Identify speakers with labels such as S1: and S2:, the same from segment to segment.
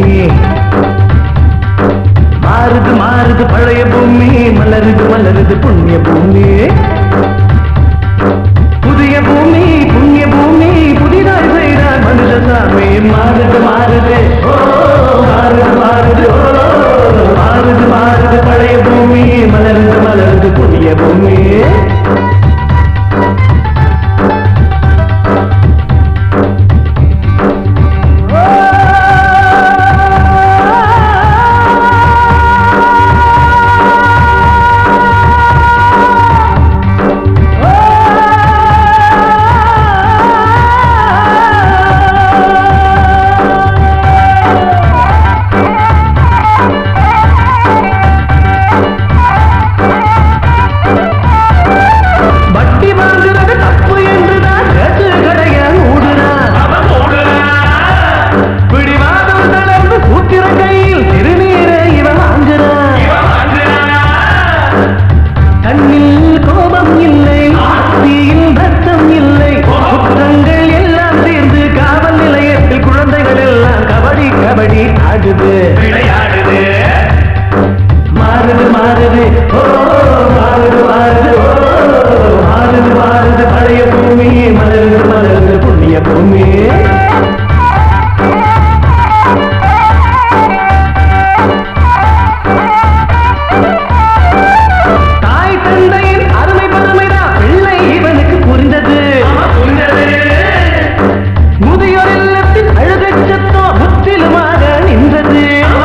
S1: பூமி மாறுது மாறுது பழைய பூமி மலருது மலருது புண்ணிய பூமி புதிய பூமி புண்ணிய பூமி புதிதாய் செய்தார் மனுஷசாமி மாறுது மாறுது ஓ மாறுது மாறுது ஓ மாறுது மாறுது பழைய பூமி மலருது மலருது புதிய பூமி வட்டி வாங்குறது தப்பு என்றுதான் ரேட்டு கடைய மூடுறான் பிடிவாதம் தளர்ந்து சூத்திர கையில் திருநீரை இவன் வாங்குறான் கண்ணில் கோபம் இல்லை தீயில் ரத்தம் இல்லை குற்றங்கள் எல்லாம் சேர்ந்து காவல் நிலையத்தில் குழந்தைகள் எல்லாம் கபடி கபடி ஆடுது விளையாடுது மாறுது மாறுது ஓ மாறுது மாறுது ஓ மாறுது மாறுது பழைய பூமி மலருது மலருது புண்ணிய பூமி தாய் தந்தையின் அருமை பெருமைதான் பிள்ளை இவனுக்கு புரிந்தது முதியோர் இல்லத்தில் அழுகச் சத்தம் முற்றிலுமாக நின்றது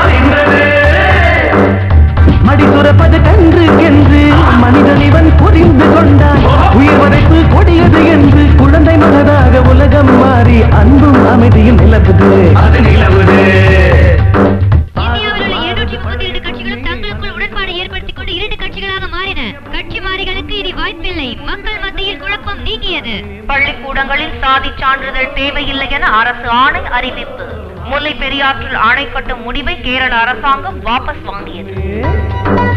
S1: மடி துறப்பது கன்று என்று மனிதன் இவன் புரிந்து கொண்டான் உயிர் வரைப்பு கொடியது என்று குழந்தை மனதாக உலகம் மாறி அன்பும் அமைதியும் நிலவுது அது நிலவுது
S2: இந்தியாவில் உள்ள இருநூற்றி முப்பத்தி இரண்டு கட்சிகளும் தங்களுக்குள் உடன்பாடு ஏற்படுத்திக் கொண்டு இரண்டு கட்சிகளாக மாறின கட்சி மாறிகளுக்கு இனி வாய்ப்பில்லை மக்கள் மத்தியில் குழப்பம் நீங்கியது
S3: பள்ளிக்கூடங்களில் சாதி சான்றிதழ் தேவையில்லை என அரசு ஆணை அறிவிப்பு முல்லை பெரியாற்றில் அணை கட்டும் முடிவை கேரள அரசாங்கம் வாபஸ் வாங்கியது
S1: ஏ